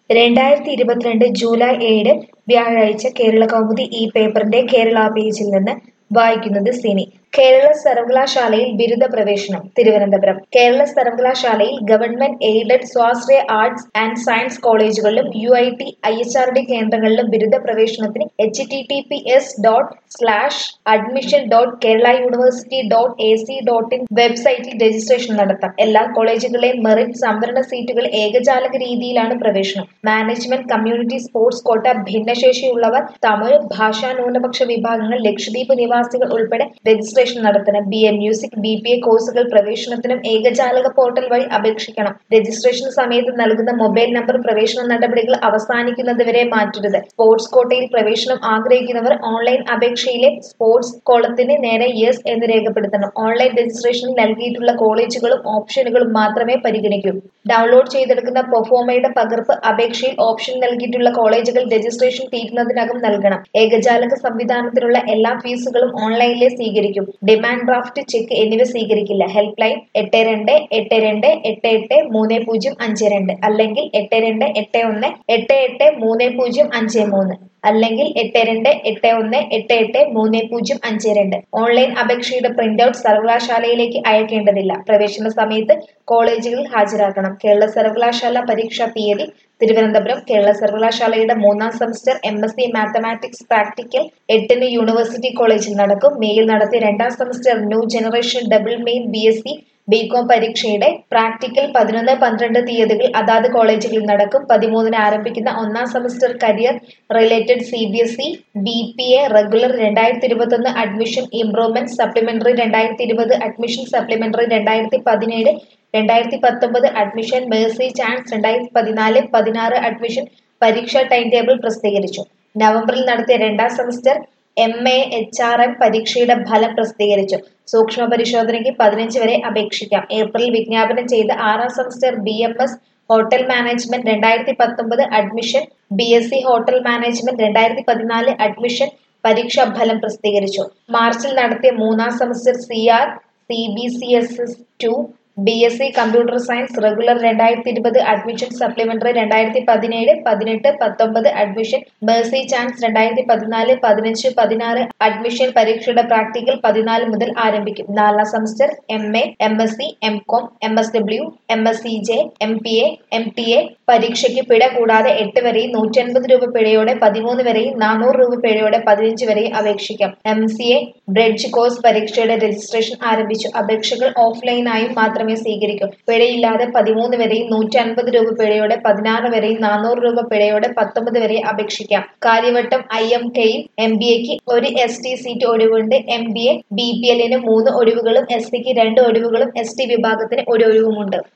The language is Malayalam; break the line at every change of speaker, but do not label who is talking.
രണ്ടായിരത്തി ഇരുപത്തിരണ്ട് ജൂലൈ ഏഴ് വ്യാഴാഴ്ച കേരള കൗമുദി ഈ പേപ്പറിന്റെ കേരള പേജിൽ നിന്ന് വായിക്കുന്നത് സിനി കേരള സർവകലാശാലയിൽ ബിരുദ പ്രവേശനം തിരുവനന്തപുരം കേരള സർവകലാശാലയിൽ ഗവൺമെന്റ് എയ്ഡഡ് സ്വാശ്രയ ആർട്സ് ആൻഡ് സയൻസ് കോളേജുകളിലും U I T I H R D കേന്ദ്രങ്ങളിലും ബിരുദ പ്രവേശനത്തിന് H T T P S dot slash admission dot Kerala university dot A C dot in വെബ്സൈറ്റിൽ രജിസ്ട്രേഷൻ നടത്താം എല്ലാ കോളേജുകളെയും മെറിറ്റ് സംവരണ സീറ്റുകൾ ഏകജാലക രീതിയിലാണ് പ്രവേശനം management community sports quota ഭിന്നശേഷിയുള്ളവർ Tamil ഭാഷാ ന്യൂനപക്ഷ വിഭാഗങ്ങൾ ലക്ഷദ്വീപ് നിവാസികൾ ഉൾപ്പെടെ രജിസ്ട്രേഷൻ നടത്തണം B A music B P A കോഴ്സുകൾ പ്രവേശനത്തിനും ഏകജാലക പോർട്ടൽ വഴി അപേക്ഷിക്കണം രജിസ്ട്രേഷൻ സമയത്ത് നൽകുന്ന മൊബൈൽ നമ്പർ പ്രവേശന നടപടികൾ അവസാനിക്കുന്നതുവരെ മാറ്റരുത് സ്പോർട്സ് കോട്ടയിൽ പ്രവേശനം ആഗ്രഹിക്കുന്നവർ ഓൺലൈൻ അപേക്ഷയിലെ സ്പോർട്സ് കോളത്തിന് നേരെ യെസ് എന്ന് രേഖപ്പെടുത്തണം ഓൺലൈൻ രജിസ്ട്രേഷനിൽ നൽകിയിട്ടുള്ള കോളേജുകളും ഓപ്ഷനുകളും മാത്രമേ പരിഗണിക്കൂ ഡൗൺലോഡ് ചെയ്തെടുക്കുന്ന പ്രൊഫോമയുടെ പകർപ്പ് അപേക്ഷയിൽ ഓപ്ഷൻ നൽകിയിട്ടുള്ള കോളേജുകൾ രജിസ്ട്രേഷൻ തീരുന്നതിനകം നൽകണം ഏകജാലക സംവിധാനത്തിലുള്ള എല്ലാ ഫീസുകളും ഓൺലൈനിലെ സ്വീകരിക്കും ഡിമാൻഡ് ഡ്രാഫ്റ്റ് ചെക്ക് എന്നിവ സ്വീകരിക്കില്ല ഹെൽപ്പ് ലൈൻ എട്ട് രണ്ട് എട്ട് രണ്ട് എട്ട് എട്ട് മൂന്ന് പൂജ്യം അഞ്ച് രണ്ട് അല്ലെങ്കിൽ എട്ട് രണ്ട് എട്ട് ഒന്ന് എട്ട് എട്ട് മൂന്ന് പൂജ്യം അഞ്ച് മൂന്ന് അല്ലെങ്കിൽ എട്ട് രണ്ട് എട്ട് ഒന്ന് എട്ട് എട്ട് മൂന്ന് പൂജ്യം അഞ്ച് രണ്ട് ഓൺലൈൻ അപേക്ഷയുടെ പ്രിന്റ് ഔട്ട് സർവകലാശാലയിലേക്ക് അയക്കേണ്ടതില്ല പ്രവേശന സമയത്ത് കോളേജുകളിൽ ഹാജരാക്കണം കേരള സർവകലാശാല പരീക്ഷാ തീയതി തിരുവനന്തപുരം കേരള സർവകലാശാലയുടെ മൂന്നാം semester M S C mathematics practical എട്ടിന് യൂണിവേഴ്സിറ്റി കോളേജിൽ നടക്കും മെയിൽ നടത്തിയ രണ്ടാം semester new generation double main B S C BCom പരീക്ഷയുടെ പ്രാക്ടിക്കൽ പതിനൊന്ന് പന്ത്രണ്ട് തീയതികൾ അതാത് കോളേജുകളിൽ നടക്കും പതിമൂന്നിന് ആരംഭിക്കുന്ന ഒന്നാം semester career related C B S E B P A regular രണ്ടായിരത്തി ഇരുപത്തൊന്ന് അഡ്മിഷൻ ഇംപ്രൂവ്മെന്റ് സപ്ലിമെന്ററി രണ്ടായിരത്തി ഇരുപത് അഡ്മിഷൻ സപ്ലിമെന്ററി രണ്ടായിരത്തി പതിനേഴ് രണ്ടായിരത്തി പത്തൊമ്പത് അഡ്മിഷൻ മേഴ്സി ചാൻസ് രണ്ടായിരത്തി പതിനാല് പതിനാറ് അഡ്മിഷൻ പരീക്ഷാ ടൈം ടേബിൾ പ്രസിദ്ധീകരിച്ചു നവംബറിൽ നടത്തിയ രണ്ടാം semester M A H R M പരീക്ഷയുടെ ഫലം പ്രസിദ്ധീകരിച്ചു സൂക്ഷ്മ പരിശോധനയ്ക്ക് പതിനഞ്ച് വരെ അപേക്ഷിക്കാം ഏപ്രിൽ വിജ്ഞാപനം ചെയ്ത ആറാം semester B M S hotel management രണ്ടായിരത്തി പത്തൊമ്പത് admission B S C hotel management രണ്ടായിരത്തി പതിനാല് അഡ്മിഷൻ പരീക്ഷാ ഫലം പ്രസിദ്ധീകരിച്ചു മാർച്ചിൽ നടത്തിയ മൂന്നാം semester C R C B C S S ടു B S C computer science regular രണ്ടായിരത്തി ഇരുപത് അഡ്മിഷൻ സപ്ലിമെന്ററി രണ്ടായിരത്തി പതിനേഴ് പതിനെട്ട് പത്തൊമ്പത് അഡ്മിഷൻ മേഴ്സി ചാൻസ് രണ്ടായിരത്തി പതിനാല് പതിനഞ്ച് പതിനാറ് അഡ്മിഷൻ പരീക്ഷയുടെ പ്രാക്ടിക്കൽ പതിനാല് മുതൽ ആരംഭിക്കും നാലാം semester M A M S C M Com M S W M S C J M P A M T A പരീക്ഷയ്ക്ക് പിഴ കൂടാതെ എട്ട് വരെയും നൂറ്റി അൻപത് രൂപ പിഴയോടെ പതിമൂന്ന് വരെയും നാനൂറ് രൂപ പിഴയോടെ പതിനഞ്ച് വരെയും അപേക്ഷിക്കാം M C A bridge course പരീക്ഷയുടെ രജിസ്ട്രേഷൻ ആരംഭിച്ചു അപേക്ഷകൾ ഓഫ്ലൈനായും മാത്രമേ സ്വീകരിക്കൂ പിഴയില്ലാതെ പതിമൂന്ന് വരെയും നൂറ്റി അൻപത് രൂപ പിഴയോടെ പതിനാറ് വരെയും നാനൂറ് രൂപ പിഴയോടെ പത്തൊമ്പത് വരെ അപേക്ഷിക്കാം കാര്യവട്ടം ഐ എം കെയിൽ എം ബി എക്ക് ഒരു എസ് ടി സീറ്റ് ഒഴിവുണ്ട് M B A B P എല്ലിന് മൂന്ന് ഒഴിവുകളും എസ് സിക്ക് രണ്ട് ഒഴിവുകളും എസ് ടി വിഭാഗത്തിന് ഒരു ഒഴിവുമുണ്ട്